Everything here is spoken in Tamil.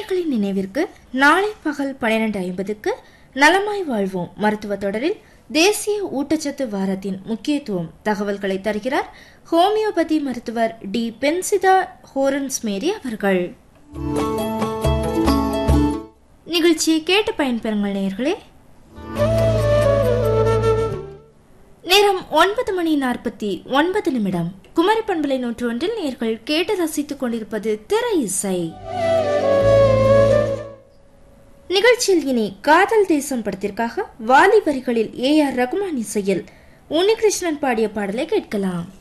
நேர்களின் நினைவிற்கு நாளை பகல் பன்னிரண்டு ஐம்பதுக்கு நலமாய் வாழ்வோம் மருத்துவ தொடரில் தேசிய ஊட்டச்சத்து வாரத்தின் முக்கியத்துவம் தகவல்களை தருகிறார் ஹோமியோபதி மருத்துவர் டி பென்சிதா ஹோரன்ஸ் மேரி அவர்கள் நிகழ்ச்சியை கேட்டு பயன்பெறுங்கள் நேர்களே நேரம் ஒன்பது மணி நாற்பத்தி ஒன்பது நிமிடம் குமரி பண்பலை நூற்று ஒன்றில் நேர்கள் கேட்டு ரசித்துக் கொண்டிருப்பது திரை இசை நிகழ்ச்சியில் இனி காதல் தேசம் படத்திற்காக வாலி வரிகளில் ஏ ஆர் ரகுமான் இசையில் உன்னிகிருஷ்ணன் பாடிய பாடலை கேட்கலாம்